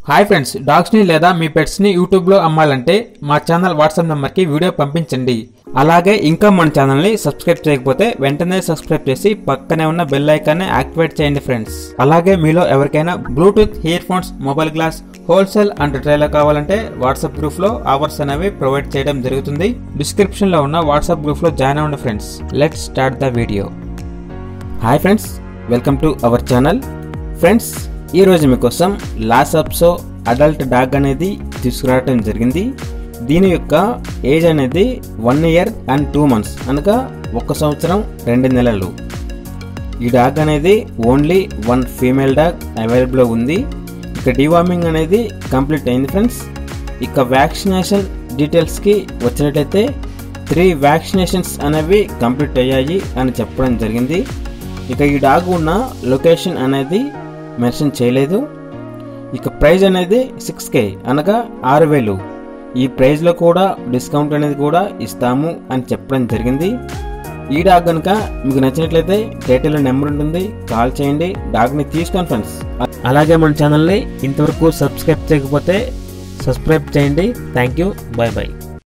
hi friends dogs ని లేదా మీ pets ని యూట్యూబ్ లో అమ్మాలంటే మా ఛానల్ వాట్సాప్ నెంబర్ కి వీడియో పంపించండి అలాగే ఇంకా మన ఛానల్ ని సబ్స్క్రైబ్ చేయకపోతే వెంటనే సబ్స్క్రైబ్ చేసి పక్కనే ఉన్న బెల్ ఐకాన్ యాక్టివేట్ చేయండి ఫ్రెండ్స్ అలాగే మీలో ఎవరికైనా Bluetooth ear phones mobile glass wholesale and retail కావాలంటే వాట్సాప్ గ్రూప్ లో ఆఫర్స్ అనేవి ప్రొవైడ్ చేయడం జరుగుతుంది డిస్క్రిప్షన్ లో ఉన్న వాట్సాప్ గ్రూప్ లో జాయిన్ అవ్వండి friends let start the video hi friends welcome to our channel friends ఈ రోజు మీకోసం లాస్ అప్సో అడల్ట్ డాగ్ అనేది తీసుకురావడం జరిగింది దీని యొక్క ఏజ్ అనేది one year and two months అనగా ఒక సంవత్సరం రెండు నెలలు ఈ డాగ్ అనేది only one female dog available ఉంది ఇక డివార్మింగ్ అనేది కంప్లీట్ అయింది ఫ్రెండ్స్ ఇక వ్యాక్సినేషన్ డీటెయిల్స్కి వచ్చినట్టయితే త్రీ వ్యాక్సినేషన్స్ అనేవి కంప్లీట్ అయ్యాయి అని చెప్పడం జరిగింది ఇక ఈ డాగ్ ఉన్న లొకేషన్ అనేది మెన్షన్ చేయలేదు ఇక ప్రైజ్ అనేది సిక్స్ కే అనగా ఆరు వేలు ఈ ప్రైజ్లో కూడా డిస్కౌంట్ అనేది కూడా ఇస్తాము అని చెప్పడం జరిగింది ఈ డాగ్ కనుక మీకు నచ్చినట్లయితే టైటిల్లో నెంబర్ ఉంటుంది కాల్ చేయండి డాగ్ని తీసుకోండి ఫ్రెండ్స్ అలాగే మన ఛానల్ని ఇంతవరకు సబ్స్క్రైబ్ చేయకపోతే సబ్స్క్రైబ్ చేయండి థ్యాంక్ యూ బాయ్ బాయ్